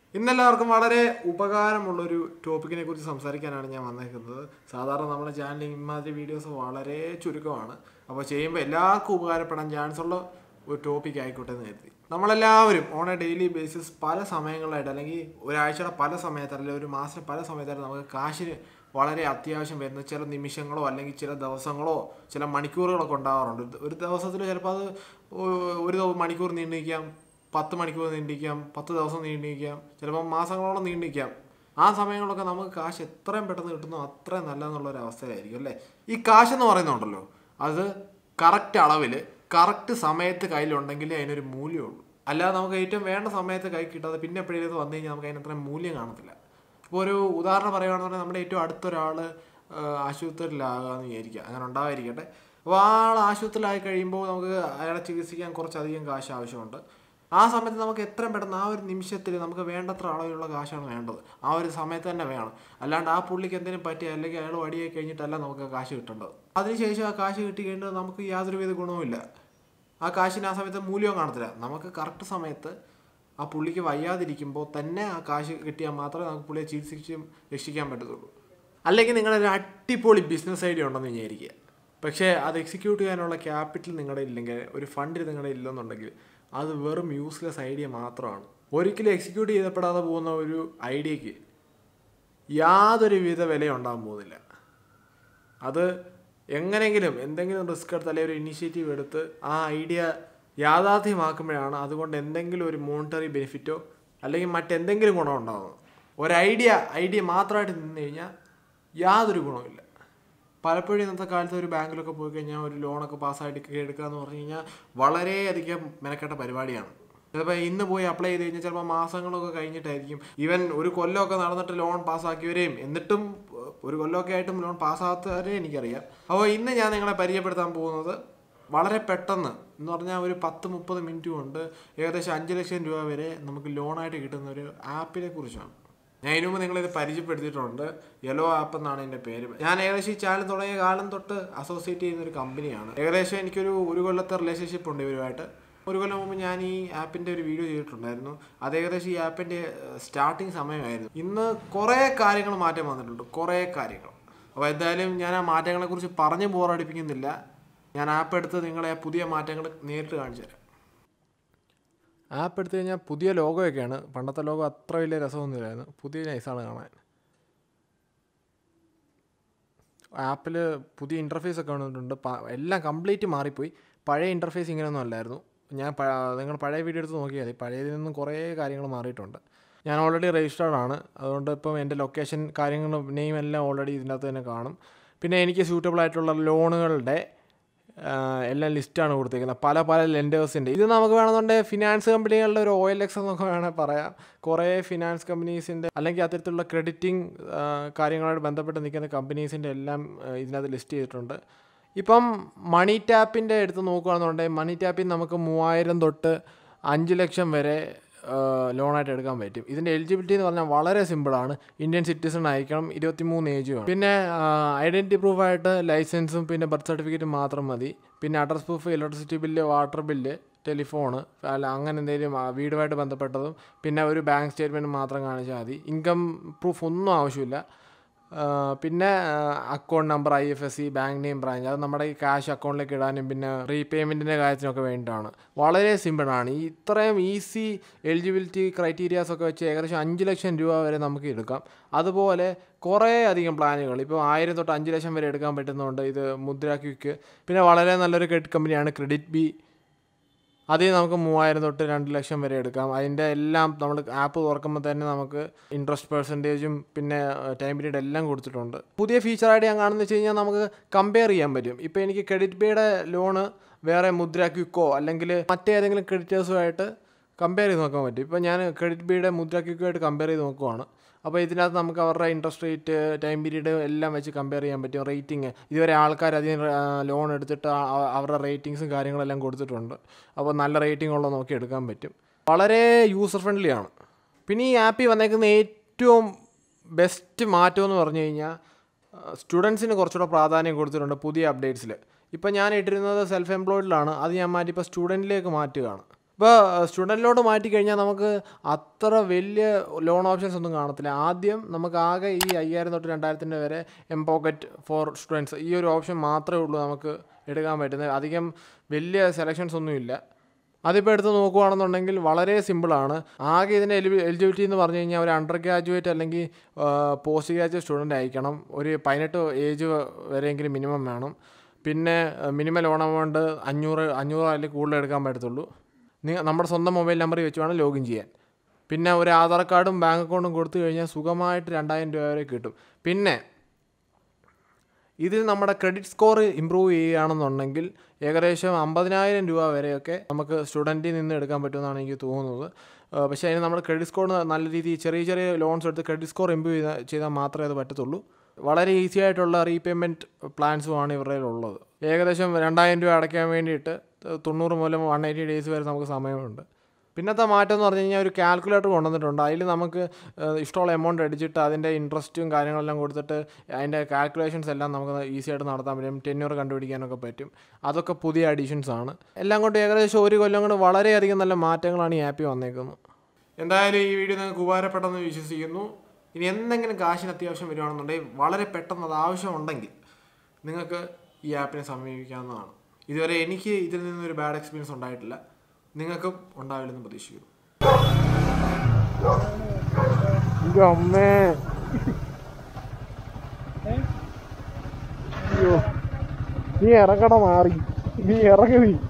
ഇന്നെല്ലാവർക്കും വളരെ ഉപകാരമുള്ളൊരു ടോപ്പിക്കിനെ കുറിച്ച് സംസാരിക്കാനാണ് ഞാൻ വന്നേക്കുന്നത് സാധാരണ നമ്മുടെ ചാനലിൽ ഇമാതിരി വീഡിയോസ് വളരെ ചുരുക്കമാണ് അപ്പോൾ ചെയ്യുമ്പോൾ എല്ലാവർക്കും ഉപകാരപ്പെടാൻ ചാൻസ് ഉള്ള ഒരു ടോപ്പിക് ആയിക്കോട്ടെ എന്ന് കരുതി നമ്മളെല്ലാവരും ഓൺ എ ഡെയിലി ബേസിസ് പല സമയങ്ങളായിട്ട് അല്ലെങ്കിൽ ഒരാഴ്ചയുടെ പല സമയത്ത് അല്ലെങ്കിൽ ഒരു മാസം പല സമയത്തായിട്ട് നമുക്ക് കാശിന് വളരെ അത്യാവശ്യം വരുന്ന ചില നിമിഷങ്ങളോ അല്ലെങ്കിൽ ചില ദിവസങ്ങളോ ചില മണിക്കൂറുകളൊക്കെ ഉണ്ടാവാറുണ്ട് ഒരു- ഒരു ദിവസത്തിൽ ചിലപ്പോൾ അത് ഒ- ഒരു ദിവ- മണിക്കൂർ നീണ്ടിരിക്കാം പത്ത് മണിക്കൂർ നീണ്ടിരിക്കാം പത്ത് ദിവസം നീണ്ടിരിക്കാം ചിലപ്പോൾ മാസങ്ങളോളം നീണ്ടിരിക്കാം ആ സമയങ്ങളൊക്കെ നമുക്ക് കാശ് എത്രയും പെട്ടെന്ന് കിട്ടുന്നോ അത്രയും നല്ലതെന്നുള്ള ഒരു അവസ്ഥയിലായിരിക്കും അല്ലേ ഈ കാശ് എന്ന് പറയുന്നുണ്ടല്ലോ അത് കറക്റ്റ് അളവിൽ കറക്റ്റ് സമയത്ത് കയ്യിലുണ്ടെങ്കിലേ അതിനൊരു മൂല്യമുള്ളൂ അല്ലാതെ നമുക്ക് ഏറ്റവും വേണ്ട സമയത്ത് കൈ കിട്ടാതെ പിന്നെ എപ്പോഴേലും വന്നു കഴിഞ്ഞാൽ നമുക്ക് അതിനത്രയും മൂല്യം കാണത്തില്ല ഇപ്പോൾ ഒരു ഉദാഹരണം പറയുകയാണെന്ന് പറഞ്ഞാൽ നമ്മുടെ ഏറ്റവും അടുത്തൊരാൾ ആശുപത്രിയിലാകാമെന്ന് വിചാരിക്കുക അങ്ങനെ ഉണ്ടാവാതിരിക്കട്ടെ അപ്പോൾ ആൾ ആശുപത്രിയിലായി കഴിയുമ്പോൾ നമുക്ക് അയാളെ ചികിത്സിക്കാൻ കുറച്ചധികം കാശ് ആവശ്യമുണ്ട് ആ സമയത്ത് നമുക്ക് എത്രയും പെട്ടെന്ന് ആ ഒരു നിമിഷത്തിൽ നമുക്ക് വേണ്ടത്ര അളവിലുള്ള കാശാണ് വേണ്ടത് ആ ഒരു സമയത്ത് തന്നെ വേണം അല്ലാണ്ട് ആ പുള്ളിക്ക് എന്തെങ്കിലും പറ്റി അല്ലെങ്കിൽ അയാൾ വടിയായി കഴിഞ്ഞിട്ടല്ല നമുക്ക് ആ കാശ് കിട്ടേണ്ടത് അതിനുശേഷം ആ കാശ് കിട്ടി കഴിഞ്ഞാൽ നമുക്ക് യാതൊരുവിധ ഗുണവുമില്ല ആ കാശിന് ആ സമയത്ത് മൂല്യവും കാണത്തില്ല നമുക്ക് കറക്റ്റ് സമയത്ത് ആ പുള്ളിക്ക് വയ്യാതിരിക്കുമ്പോൾ തന്നെ ആ കാശ് കിട്ടിയാൽ മാത്രമേ നമുക്ക് പുള്ളിയെ ചികിത്സിച്ചും രക്ഷിക്കാൻ പറ്റത്തുള്ളൂ അല്ലെങ്കിൽ നിങ്ങളുടെ ഒരു അടിപൊളി ബിസിനസ് ഐഡിയ ഉണ്ടെന്ന് വിചാരിക്കുക പക്ഷേ അത് എക്സിക്യൂട്ട് ചെയ്യാനുള്ള ക്യാപിറ്റൽ നിങ്ങളുടെ ഇല്ലെങ്കിൽ ഒരു ഫണ്ട് നിങ്ങളുടെ ഇല്ലെന്നുണ്ടെങ്കിൽ അത് വെറും യൂസ്ലെസ് ഐഡിയ മാത്രമാണ് ഒരിക്കലും എക്സിക്യൂട്ട് ചെയ്യപ്പെടാതെ പോകുന്ന ഒരു ഐഡിയക്ക് യാതൊരു വിധ വിലയും ഉണ്ടാകാൻ പോകുന്നില്ല അത് എങ്ങനെയെങ്കിലും എന്തെങ്കിലും റിസ്ക് എടുത്ത് അല്ലെങ്കിൽ ഒരു ഇനിഷ്യേറ്റീവ് എടുത്ത് ആ ഐഡിയ യാഥാർത്ഥ്യമാക്കുമ്പോഴാണ് അതുകൊണ്ട് എന്തെങ്കിലും ഒരു മോണിറ്ററി ബെനിഫിറ്റോ അല്ലെങ്കിൽ മറ്റെന്തെങ്കിലും ഗുണം ഉണ്ടാകുന്നത് ഒരു ഐഡിയ ഐഡിയ മാത്രമായിട്ട് നിന്ന് കഴിഞ്ഞാൽ യാതൊരു ഗുണവുമില്ല പലപ്പോഴും ഇന്നത്തെ കാലത്ത് ഒരു ബാങ്കിലൊക്കെ പോയി കഴിഞ്ഞാൽ ഒരു ലോണൊക്കെ പാസ്സായിട്ട് എടുക്കുക എന്ന് പറഞ്ഞു കഴിഞ്ഞാൽ വളരെയധികം മെനക്കെട്ട പരിപാടിയാണ് ചിലപ്പോൾ ഇന്ന് പോയി അപ്ലൈ ചെയ്ത് കഴിഞ്ഞാൽ ചിലപ്പോൾ മാസങ്ങളൊക്കെ കഴിഞ്ഞിട്ടായിരിക്കും ഈവൻ ഒരു കൊല്ലമൊക്കെ നടന്നിട്ട് ലോൺ പാസ്സാക്കിയവരെയും എന്നിട്ടും ഏഹ്, ഒരു കൊല്ലമൊക്കെ ആയിട്ടും ലോൺ പാസ്സാകാത്തവരെ എനിക്കറിയാം അപ്പോൾ ഇന്ന് ഞാൻ നിങ്ങളെ പരിചയപ്പെടുത്താൻ പോകുന്നത് വളരെ പെട്ടെന്ന് എന്ന് പറഞ്ഞാൽ ഒരു പത്ത് മുപ്പത് മിനിറ്റ് കൊണ്ട് ഏകദേശം അഞ്ച് ലക്ഷം രൂപ വരെ നമുക്ക് ലോണായിട്ട് കിട്ടുന്ന ഒരു ആപ്പിനെ കുറിച്ചാണ് ഞാൻ ഇതിനു മുമ്പ് നിങ്ങളിത് പരിചയപ്പെടുത്തിയിട്ടുണ്ട് യെല്ലോ ആപ്പ് എന്നാണ് എൻ്റെ പേര് ഞാൻ ഏകദേശം ഈ ചാനൽ തുടങ്ങിയ കാലം തൊട്ട് അസോസിയേറ്റ് ചെയ്യുന്ന ഒരു കമ്പനിയാണ് ഏകദേശം എനിക്കൊരു ഒരു കൊല്ലത്തെ റിലേഷൻഷിപ്പ് ഉണ്ട് ഇവരുമായിട്ട് ഒരു കൊല്ലം മുമ്പ് ഞാൻ ഈ ആപ്പിൻ്റെ ഒരു വീഡിയോ ചെയ്തിട്ടുണ്ടായിരുന്നു അത് ഏകദേശം ഈ ആപ്പിൻ്റെ സ്റ്റാർട്ടിങ് സമയമായിരുന്നു ഇന്ന് കുറേ കാര്യങ്ങൾ മാറ്റം വന്നിട്ടുണ്ട് കുറേ കാര്യങ്ങൾ അപ്പോൾ എന്തായാലും ഞാൻ ആ മാറ്റങ്ങളെക്കുറിച്ച് പറഞ്ഞ് ബോറടിപ്പിക്കുന്നില്ല ഞാൻ ആപ്പ് എടുത്ത് നിങ്ങളെ ആ പുതിയ മാറ്റങ്ങൾ നേരിട്ട് കാണിച്ചു തരാം ആപ്പ് എടുത്തു കഴിഞ്ഞാൽ പുതിയ ലോഗോയൊക്കെയാണ് പണ്ടത്തെ ലോഗോ അത്ര വലിയ രസമൊന്നുമില്ലായിരുന്നു പുതിയ നൈസാണ് കാണാൻ ആപ്പിൽ പുതിയ ഇൻ്റർഫേസ് ഒക്കെ വന്നിട്ടുണ്ട് പ- എല്ലാം കംപ്ലീറ്റ് മാറിപ്പോയി പഴയ ഇൻ്റർഫേസ് ഇങ്ങനെയൊന്നും അല്ലായിരുന്നു ഞാൻ പ- നിങ്ങൾ പഴയ വീഡിയോ എടുത്ത് നോക്കിയാൽ മതി പഴയതിൽ നിന്നും കുറേ കാര്യങ്ങൾ മാറിയിട്ടുണ്ട് ഞാൻ ഓൾറെഡി രജിസ്റ്റേർഡ് ആണ് അതുകൊണ്ട് ഇപ്പം എൻ്റെ ലൊക്കേഷൻ കാര്യങ്ങളും നെയിം എല്ലാം ഓൾറെഡി ഇതിനകത്ത് തന്നെ കാണും പിന്നെ എനിക്ക് സ്യൂട്ടബിൾ ആയിട്ടുള്ള ലോണുകളുടെ ആഹ് എല്ലാം ലിസ്റ്റാണ് കൊടുത്തേക്കുന്നത് പല പല ലെൻഡേഴ്സിൻ്റെ ഇത് നമുക്ക് വേണമെന്നുണ്ടെങ്കിൽ ഫിനാൻസ് കമ്പനികളുടെ ഒരു ഒ എൽ എക്സ് എന്നൊക്കെ വേണമെങ്കിൽ പറയാം കുറേ ഫിനാൻസ് കമ്പനീസിൻ്റെ അല്ലെങ്കിൽ അത്തരത്തിലുള്ള ക്രെഡിറ്റിംഗ് കാര്യങ്ങളായിട്ട് ബന്ധപ്പെട്ട് നിൽക്കുന്ന കമ്പനീസിൻ്റെ എല്ലാം ആഹ് ഇതിനകത്ത് ലിസ്റ്റ് ചെയ്തിട്ടുണ്ട് ഇപ്പം മണി ടാപ്പിൻ്റെ എടുത്ത് നോക്കുകയാണെന്നുണ്ടെങ്കിൽ മണി ടാപ്പിൽ നമുക്ക് മൂവായിരം തൊട്ട് അഞ്ച് ലക്ഷം വരെ ലോണായിട്ട് എടുക്കാൻ പറ്റും ഇതിൻ്റെ എലിജിബിലിറ്റി എന്ന് പറഞ്ഞാൽ വളരെ സിമ്പിളാണ് ഇന്ത്യൻ സിറ്റിസൺ ആയിരിക്കണം ഇരുപത്തിമൂന്ന് ഏജ് വേണം പിന്നെ ഐഡൻറ്റിറ്റി പ്രൂഫായിട്ട് ലൈസൻസും പിന്നെ ബർത്ത് സർട്ടിഫിക്കറ്റും മാത്രം മതി പിന്നെ address proof electricity bill water bill telephone അല്ല അങ്ങനെ എന്തെങ്കിലും ആ, വീടുമായിട്ട് ബന്ധപ്പെട്ടതും പിന്നെ ഒരു ബാങ്ക് സ്റ്റേറ്റ്മെൻറ്റ് മാത്രം കാണിച്ചാൽ മതി ഇൻകം പ്രൂഫ് ഒന്നും ആവശ്യമില്ല ആ, പിന്നെ account number I F S C bank name branch അത് നമ്മുടെ ഈ ക്യാഷ് അക്കൗണ്ടിലേക്ക് ഇടാനും പിന്നെ റീപേയ്മെൻറ്റിൻ്റെ കാര്യത്തിനൊക്കെ വേണ്ടിയിട്ടാണ് വളരെ സിമ്പിളാണ് ഈ ഇത്രയും ഈസി എലിജിബിലിറ്റി ക്രൈറ്റീരിയാസ് ഒക്കെ വെച്ച് ഏകദേശം അഞ്ച് ലക്ഷം രൂപ വരെ നമുക്ക് എടുക്കാം അതുപോലെ കുറേ അധികം പ്ലാനുകൾ ഇപ്പോൾ ആയിരം തൊട്ട് അഞ്ച് ലക്ഷം വരെ എടുക്കാൻ പറ്റുന്നതുകൊണ്ട് ഇത് മുദ്ര ക്വിക്ക് പിന്നെ വളരെ നല്ലൊരു ക്രെഡിറ്റ് കമ്പനിയാണ് ക്രെഡിറ്റ് ബി അതിൽ നമുക്ക് മൂവായിരം തൊട്ട് രണ്ട് ലക്ഷം വരെ എടുക്കാം അതിൻ്റെ എല്ലാം നമ്മൾ ആപ്പ് തുറക്കുമ്പോൾ തന്നെ നമുക്ക് ഇൻട്രസ്റ്റ് പെർസെൻറ്റേജും പിന്നെ ടൈം പീരീഡ് എല്ലാം കൊടുത്തിട്ടുണ്ട് പുതിയ ഫീച്ചറായിട്ട് ഞാൻ കാണുന്നത് വെച്ച് കഴിഞ്ഞാൽ നമുക്ക് കമ്പയർ ചെയ്യാൻ പറ്റും ഇപ്പോൾ എനിക്ക് ക്രെഡിറ്റ് ബിയുടെ ലോണ് വേറെ മുദ്ര ക്വിക്കോ അല്ലെങ്കിൽ മറ്റേതെങ്കിലും ക്രെഡിറ്റേഴ്സുമായിട്ട് കമ്പയർ ചെയ്ത് നോക്കാൻ പറ്റും ഇപ്പോൾ ഞാൻ ക്രെഡിറ്റ് ബിയുടെ മുദ്ര ക്വിക്കുമായിട്ട് കമ്പയർ ചെയ്ത് നോക്കുവാണ് അപ്പോൾ ഇതിനകത്ത് നമുക്ക് അവരുടെ ഇൻട്രസ്റ്റ് റേറ്റ് ടൈം പീരീഡ് എല്ലാം വെച്ച് കമ്പയർ ചെയ്യാൻ പറ്റും റേറ്റിംഗ് ഇതുവരെ ആൾക്കാർ അധികം ലോൺ എടുത്തിട്ട് ആ- ആ- അവരുടെ റേറ്റിങ്സും കാര്യങ്ങളെല്ലാം കൊടുത്തിട്ടുണ്ട് അപ്പോൾ നല്ല റേറ്റിംഗ് ഉള്ളത് നോക്കി എടുക്കാൻ പറ്റും വളരെ യൂസർ ഫ്രണ്ട്ലി ആണ് പിന്നെ ഈ ആപ്പിൽ വന്നേക്കുന്ന ഏറ്റവും ബെസ്റ്റ് മാറ്റം എന്ന് പറഞ്ഞു കഴിഞ്ഞാൽ സ്റ്റുഡൻസിന് കുറച്ചുകൂടെ പ്രാധാന്യം കൊടുത്തിട്ടുണ്ട് പുതിയ അപ്ഡേറ്റ്സിൽ ഇപ്പം ഞാൻ ഇട്ടിരുന്നത് സെൽഫ് എംപ്ലോയിഡിലാണ് അത് ഞാൻ മാറ്റി ഇപ്പോൾ സ്റ്റുഡൻറ്റിലേക്ക് മാറ്റുകയാണ് ഇപ്പോൾ സ്റ്റുഡൻറ്റ് ലോൺ മാറ്റി കഴിഞ്ഞാൽ നമുക്ക് അത്ര വലിയ ലോൺ ഓപ്ഷൻസ് ഒന്നും കാണത്തില്ല ആദ്യം നമുക്ക് ആകെ ഈ അയ്യായിരം തൊട്ട് രണ്ടായിരത്തിൻ്റെ വരെ എം പോക്കറ്റ് ഫോർ സ്റ്റുഡൻസ് ഈ ഒരു ഓപ്ഷൻ മാത്രമേ ഉള്ളൂ നമുക്ക് എടുക്കാൻ പറ്റുന്നത് അധികം വലിയ സെലക്ഷൻസ് ഒന്നുമില്ല അതിപ്പോൾ എടുത്ത് നോക്കുകയാണെന്നുണ്ടെങ്കിൽ വളരെ സിമ്പിളാണ് ആകെ ഇതിൻ്റെ എലിബി എലിജിബിലിറ്റി എന്ന് പറഞ്ഞു കഴിഞ്ഞാൽ ഒരു അണ്ടർ ഗ്രാജുവേറ്റ് അല്ലെങ്കിൽ പോസ്റ്റ് ഗ്രാജുവേറ്റ് സ്റ്റുഡൻ്റ് ആയിരിക്കണം ഒരു പതിനെട്ട് ഏജ് വരെയെങ്കിലും മിനിമം വേണം പിന്നെ മിനിമം ലോൺ എമൗണ്ട് അഞ്ഞൂറ് അഞ്ഞൂറ് അതിൽ കൂടുതൽ എടുക്കാൻ പറ്റത്തുള്ളൂ നിങ്ങൾ നമ്മുടെ സ്വന്തം മൊബൈൽ നമ്പറിൽ വെച്ച് വേണം ലോഗിൻ ചെയ്യാൻ പിന്നെ ഒരു ആധാർ കാർഡും ബാങ്ക് അക്കൗണ്ടും കൊടുത്തു കഴിഞ്ഞാൽ സുഖമായിട്ട് രണ്ടായിരം രൂപ വരെ കിട്ടും പിന്നെ ഇതിൽ നമ്മുടെ ക്രെഡിറ്റ് സ്കോർ ഇമ്പ്രൂവ് ചെയ്യുകയാണെന്നുണ്ടെങ്കിൽ ഏകദേശം അമ്പതിനായിരം രൂപ വരെയൊക്കെ നമുക്ക് സ്റ്റുഡൻറ്റിൽ നിന്ന് എടുക്കാൻ പറ്റുമെന്നാണ് എനിക്ക് തോന്നുന്നത് ആ, പക്ഷേ അതിന് നമ്മുടെ ക്രെഡിറ്റ് സ്കോർ നല്ല രീതിയിൽ ചെറിയ ചെറിയ ലോൺസ് എടുത്ത് ക്രെഡിറ്റ് സ്കോർ ഇമ്പ്രൂവ് ചെയ്താൽ ചെയ്താൽ മാത്രമേ അത് പറ്റത്തുള്ളൂ വളരെ ഈസി ആയിട്ടുള്ള റീപേയ്മെൻറ്റ് പ്ലാൻസുമാണ് ഇവരുടെ ഉള്ളത് ഏകദേശം രണ്ടായിരം രൂപ അടയ്ക്കാൻ വേണ്ടിയിട്ട് തൊണ്ണൂറ് മുതൽ വൺ എയ്റ്റി ഡേയ്സ് വരെ നമുക്ക് സമയമുണ്ട് പിന്നത്തെ മാറ്റം എന്ന് പറഞ്ഞു കഴിഞ്ഞാൽ ഒരു കാൽക്കുലേറ്റർ കൊണ്ടുവന്നിട്ടുണ്ട് അതിൽ നമുക്ക് ഏഹ്, ഇഷ്ടമുള്ള എമൗണ്ട് അടിച്ചിട്ട് അതിൻ്റെ ഇൻട്രസ്റ്റും കാര്യങ്ങളെല്ലാം കൊടുത്തിട്ട് അതിൻ്റെ കാൽക്കുലേഷൻസ് എല്ലാം നമുക്ക് ഈസി ആയിട്ട് നടത്താൻ പറ്റും ടെന്യൂർ കണ്ടുപിടിക്കാനൊക്കെ പറ്റും അതൊക്കെ പുതിയ അഡീഷൻസ് ആണ് എല്ലാം കൊണ്ട് ഏകദേശം ഒരു കൊല്ലം കൊണ്ട് വളരെയധികം നല്ല മാറ്റങ്ങളാണ് ഈ ആപ്പിൽ വന്നേക്കുന്നത് എന്തായാലും ഈ വീഡിയോ നിങ്ങൾക്ക് ഉപകാരപ്പെട്ടെന്ന് വിശ്വസിക്കുന്നു ഇനി എന്തെങ്കിലും കാശിന് അത്യാവശ്യം വരുവാണെന്നുണ്ടെങ്കിൽ വളരെ പെട്ടെന്ന് അത് ആവശ്യമുണ്ടെങ്കിൽ നിങ്ങൾക്ക് ഈ ആപ്പിനെ സമീപിക്കാവുന്നതാണ് ഇതുവരെ എനിക്ക് ഇതിൽ നിന്നൊരു ബാഡ് എക്സ്പീരിയൻസ് ഉണ്ടായിട്ടില്ല നിങ്ങൾക്കും ഉണ്ടാവില്ലെന്ന് പ്രതീക്ഷിക്കുന്നു അമ്മേ നീ ഇറങ്ങണ മാറി നീ ഇറങ്ങി നീ